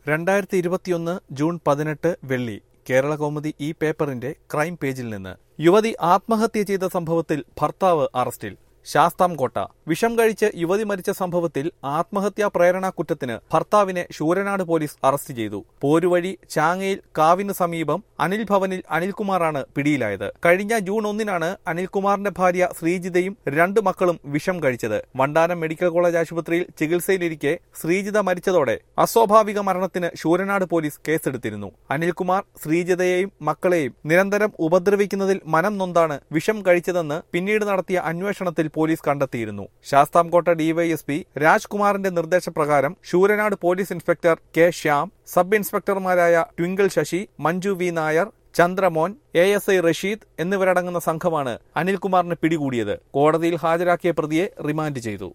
രണ്ടായിരത്തി ഇരുപത്തിയൊന്ന് ജൂൺ പതിനെട്ട് വെള്ളി കേരള കൗമുദി ഈ പേപ്പറിന്റെ ക്രൈം പേജിൽ നിന്ന് യുവതി ആത്മഹത്യ ചെയ്ത സംഭവത്തിൽ ഭർത്താവ് അറസ്റ്റിൽ ശാസ്താംകോട്ട വിഷം കഴിച്ച് യുവതി മരിച്ച സംഭവത്തിൽ ആത്മഹത്യാ പ്രേരണാ കുറ്റത്തിന് ഭർത്താവിനെ ശൂരനാട് പോലീസ് അറസ്റ്റ് ചെയ്തു പോരുവഴി ചാങ്ങയിൽ കാവിന് സമീപം അനിൽ ഭവനിൽ അനിൽകുമാറാണ് പിടിയിലായത് കഴിഞ്ഞ ജൂൺ ഒന്നിനാണ് അനിൽകുമാറിന്റെ ഭാര്യ ശ്രീജിതയും രണ്ട് മക്കളും വിഷം കഴിച്ചത് വണ്ടാനം മെഡിക്കൽ കോളേജ് ആശുപത്രിയിൽ ചികിത്സയിലിരിക്കെ ശ്രീജിത മരിച്ചതോടെ അസ്വാഭാവിക മരണത്തിന് ശൂരനാട് പോലീസ് കേസെടുത്തിരുന്നു അനിൽകുമാർ ശ്രീജിതയെയും മക്കളെയും നിരന്തരം ഉപദ്രവിക്കുന്നതിൽ മനം നൊന്താണ് വിഷം കഴിച്ചതെന്ന് പിന്നീട് നടത്തിയ അന്വേഷണത്തിൽ പോലീസ് കണ്ടെത്തിയിരുന്നു ശാസ്താംകോട്ട ഡിവൈഎസ്പി രാജ്കുമാറിന്റെ നിർദ്ദേശപ്രകാരം Sooranad police inspector K Shyam sub ഇൻസ്പെക്ടർമാരായ Twinkle Sasi Manju V Nair Chandramon A S I Rasheed എന്നിവരടങ്ങുന്ന സംഘമാണ് അനിൽകുമാറിനെ പിടികൂടിയത് കോടതിയിൽ ഹാജരാക്കിയ പ്രതിയെ റിമാൻഡ് ചെയ്തു